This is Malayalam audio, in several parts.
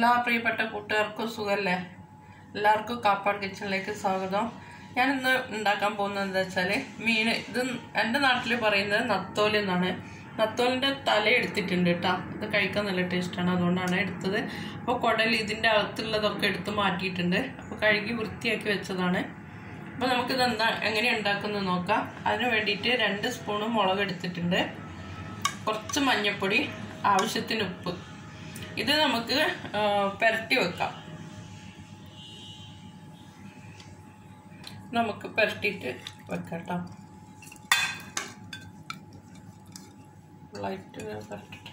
എല്ലാ പ്രിയപ്പെട്ട കൂട്ടുകാർക്കും സുഖല്ലേ എല്ലാവർക്കും കാപ്പാട് കിച്ചണിലേക്ക് സ്വാഗതം ഞാൻ ഇന്ന് ഉണ്ടാക്കാൻ പോകുന്നത് എന്താ വെച്ചാൽ മീൻ ഇത് എൻ്റെ നാട്ടിൽ പറയുന്നത് നത്തോലി എന്നാണ് നത്തോലിൻ്റെ തല എടുത്തിട്ടുണ്ട് കേട്ടോ ഇത് കഴിക്കാൻ നല്ല ടേസ്റ്റാണ് അതുകൊണ്ടാണ് എടുത്തത് അപ്പോൾ കുടൽ ഇതിൻ്റെ അകത്തുള്ളതൊക്കെ എടുത്ത് മാറ്റിയിട്ടുണ്ട് അപ്പോൾ കഴുകി വൃത്തിയാക്കി വെച്ചതാണ് അപ്പോൾ നമുക്കിത് എന്താ എങ്ങനെ ഉണ്ടാക്കുന്നത് നോക്കാം അതിന് വേണ്ടിയിട്ട് രണ്ട് സ്പൂണ് മുളക് എടുത്തിട്ടുണ്ട് കുറച്ച് മഞ്ഞൾപ്പൊടി ആവശ്യത്തിന് ഉപ്പ് ഇത് നമുക്ക് ആ, പുരട്ടി വെക്കാം നമുക്ക് പുരട്ടിയിട്ട് വെക്കാം കേട്ടോ ലൈറ്റ് പുരട്ടിട്ട്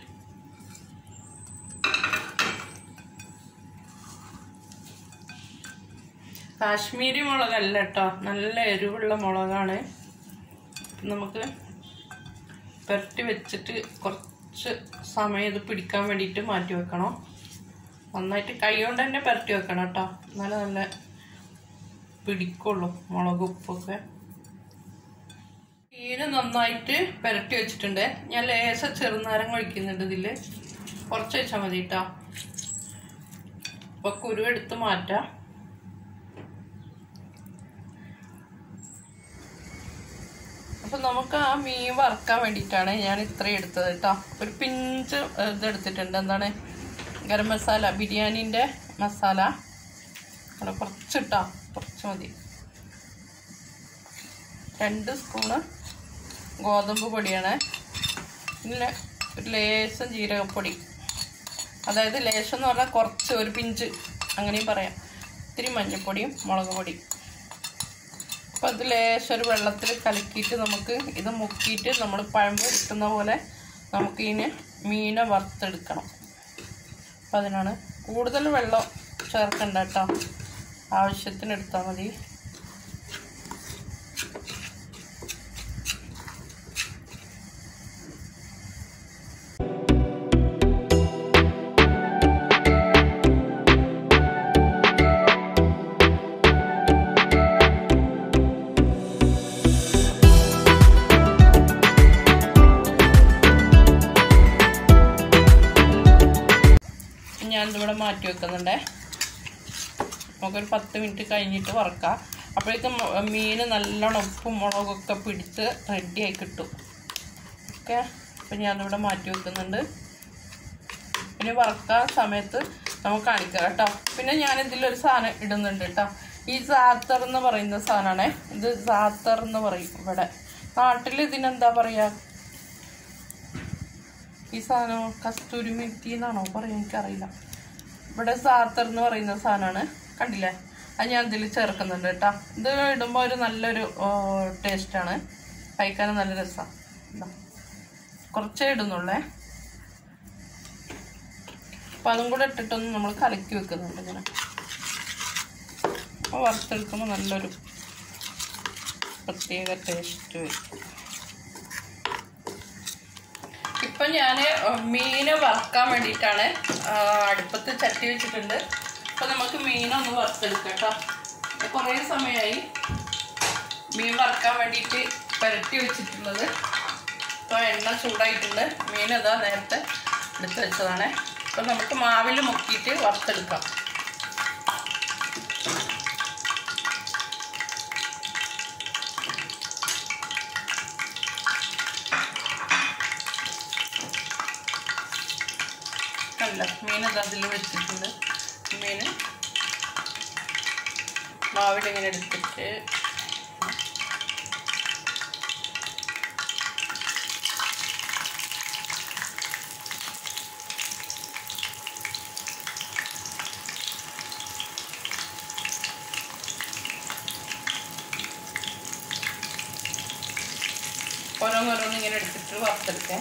കാശ്മീരി മുളകല്ല കേട്ടോ നല്ല എരിവുള്ള മുളകാണ് നമുക്ക് പുരട്ടി വെച്ചിട്ട് കുറച്ച് സമയം ഇത് പിടിക്കാൻ വേണ്ടിയിട്ട് മാറ്റി വെക്കണം നന്നായിട്ട് കൈ കൊണ്ട് തന്നെ പുരട്ടി വെക്കണം കേട്ടോ എന്നാലേ നല്ല പിടിക്കുള്ളൂ മുളക് ഉപ്പൊക്കെ മീന് നന്നായിട്ട് പുരട്ടി വെച്ചിട്ടുണ്ട് ഞാൻ ലേശ ചെറുനാരങ്ങ ഒഴിക്കുന്നുണ്ട് ഇതിൽ കുറച്ച് വെച്ചാൽ മതി കേട്ടോ അപ്പൊ കുരു എടുത്ത് മാറ്റാം അപ്പൊ നമുക്ക് ആ മീൻ വറുക്കാൻ വേണ്ടിയിട്ടാണ് ഞാൻ ഇത്രയും എടുത്തത് കേട്ടോ ഒരു പിഞ്ച് ഇത് എടുത്തിട്ടുണ്ട് എന്താണ് ഗരം മസാല ബിരിയാണീൻ്റെ മസാല അവിടെ കുറച്ച് ഇട്ടോ കുറച്ച് മതി രണ്ട് സ്പൂണ് ഗോതമ്പ് പൊടിയാണ് പിന്നെ ഒരു ലേശം ജീരകപ്പൊടി അതായത് ലേശം എന്ന് പറഞ്ഞാൽ കുറച്ച് ഒരു പിഞ്ച് അങ്ങനെയും പറയാം ഇത്തിരി മഞ്ഞൾപ്പൊടിയും മുളക് പൊടിയും അപ്പോൾ അത് ലേശം ഒരു വെള്ളത്തിൽ കലക്കിയിട്ട് നമുക്ക് ഇത് മുക്കിയിട്ട് നമ്മൾ പഴം പൊരിക്കുന്ന പോലെ നമുക്ക് ഇതിന് മീനെ വറുത്തെടുക്കണം അപ്പം അതിനാണ് കൂടുതൽ വെള്ളം ചേർക്കണ്ട കേട്ടോ ആവശ്യത്തിന് എടുത്താൽ മതി ഞാൻ ഇതിവിടെ മാറ്റി വെക്കുന്നുണ്ടേ നമുക്കൊരു പത്ത് മിനിറ്റ് കഴിഞ്ഞിട്ട് വറക്കാം അപ്പോഴേക്കും മീൻ നല്ലോണം ഉപ്പും മുളകൊക്കെ പിടിച്ച് റെഡിയായി കിട്ടും ഓക്കെ അപ്പം ഞാനിവിടെ മാറ്റി വെക്കുന്നുണ്ട് പിന്നെ വറക്കാൻ സമയത്ത് നമുക്ക് കാണിക്കാം കേട്ടോ പിന്നെ ഞാൻ ഇതിലൊരു സാധനം ഇടുന്നുണ്ട് കേട്ടോ ഈ സാത്തർ എന്ന് പറയുന്ന സാധനമാണേ ഇത് സാത്തർ എന്ന് പറയും ഇവിടെ നാട്ടിൽ ഇതിനെന്താ പറയുക ഈ സാധനം കസ്തൂരി മെത്തി എന്നാണോ പറയാ എനിക്കറിയില്ല ഇവിടെ സാത്തർ എന്ന് പറയുന്ന സാധനമാണ് കണ്ടില്ലേ അത് ഞാൻ ഇതിൽ ചേർക്കുന്നുണ്ട് കേട്ടോ ഇത് ഇടുമ്പോൾ ഒരു നല്ലൊരു ടേസ്റ്റാണ് കഴിക്കാനും നല്ല രസമാണ് എന്താ കുറച്ചേ ഇടുന്നുള്ളേ അപ്പം അതും കൂടെ ഇട്ടിട്ടൊന്ന് നമ്മൾ കലക്കി വെക്കുന്നുണ്ട് ഇങ്ങനെ അപ്പോൾ വറുത്തെടുക്കുമ്പോൾ നല്ലൊരു പ്രത്യേക ടേസ്റ്റ് വരും ഇപ്പം ഞാൻ മീന് വറുക്കാൻ വേണ്ടിയിട്ടാണ് ആ, അടുപ്പത്ത് ചട്ടി വെച്ചിട്ടുണ്ട് അപ്പം നമുക്ക് മീനൊന്ന് വറുത്തെടുക്കാം കേട്ടോ കുറേ സമയമായി മീൻ വറുക്കാൻ വേണ്ടിയിട്ട് പുരട്ടി വെച്ചിട്ടുള്ളത് ഇപ്പോൾ എണ്ണ ചൂടായിട്ടുണ്ട് മീൻ ഇതാ നേരത്തെ എടുത്ത് വെച്ചതാണ് അപ്പം നമുക്ക് മാവിൽ മുക്കിയിട്ട് വറുത്തെടുക്കാം കണ്ട മീൻ അത് അതിൽ വെച്ചിട്ടുണ്ട് മീൻ മാവിലിങ്ങനെ എടുത്തിട്ട് ഓരോന്നോരോന്ന് ഇങ്ങനെ എടുത്തിട്ട് വറുത്തെടുക്കാം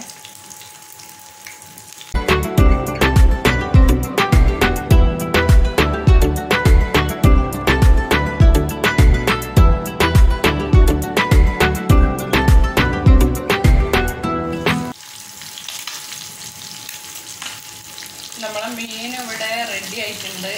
നമ്മളെ മീൻ ഇവിടെ റെഡി ആയിട്ടുണ്ട്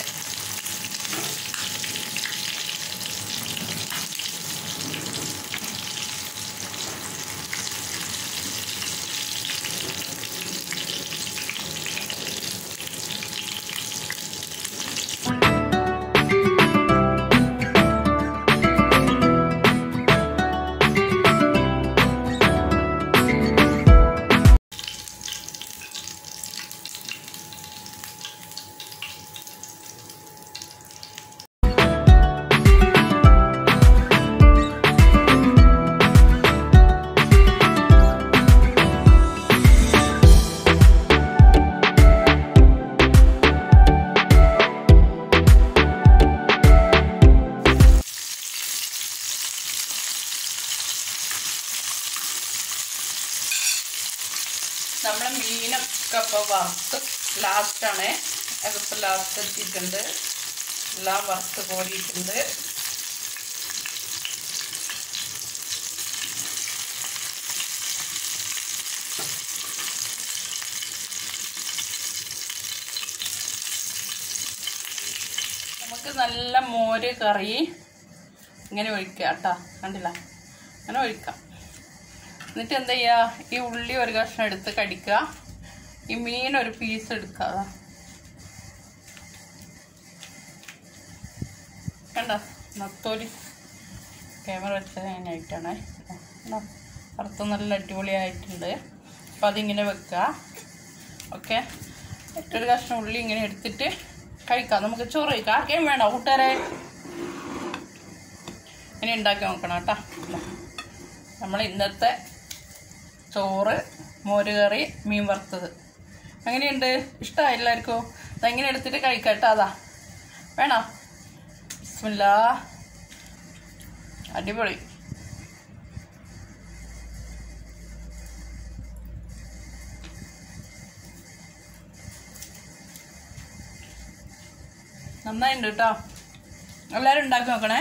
ഇപ്പോൾ വറുത്ത് ലാസ്റ്റാണ് അതിപ്പോൾ ലാസ്റ്റ് എത്തിയിട്ടുണ്ട് എല്ലാം വറുത്ത് കോരിയിട്ടുണ്ട് നമുക്ക് നല്ല മോര് കറി ഇങ്ങനെ ഒഴിക്കുക കേട്ടോ കണ്ടില്ല അങ്ങനെ ഒഴിക്കാം എന്നിട്ട് എന്താ ചെയ്യുക ഈ ഉള്ളി ഒരു കഷ്ണം എടുത്ത് കടിക്കുക ഈ മീൻ ഒരു പീസ് എടുക്കുക അതാ. കണ്ട നത്തോലി ക്യാമറ വെച്ചത് അതിനായിട്ടാണ് കണ്ടോ വറുത്ത് നല്ല അടിപൊളിയായിട്ടുണ്ട് അപ്പോൾ അതിങ്ങനെ വെക്കുക ഓക്കെ മറ്റൊരു കഷ്ണം ഉള്ളി ഇങ്ങനെ എടുത്തിട്ട് കഴിക്കാം നമുക്ക് ചോറ് കഴിക്കാം ആർക്കേം വേണ്ട കൂട്ടുകാരെ ഇങ്ങനെ ഉണ്ടാക്കി നോക്കണം കേട്ടോ നമ്മൾ ഇന്നത്തെ ചോറ് മോര് കറി മീൻ വറുത്തത് അങ്ങനെയുണ്ട് ഇഷ്ടമായി എല്ലാവർക്കും അതെങ്ങനെ എടുത്തിട്ട് കഴിക്കാം കേട്ടോ അതാ വേണോ ബിസ്മില്ലാ അടിപൊളി നന്നായിട്ടുണ്ട് കേട്ടോ എല്ലാവരും ഉണ്ടാക്കി നോക്കണേ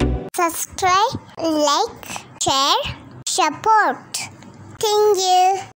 subscribe, like, share, support. Thank you.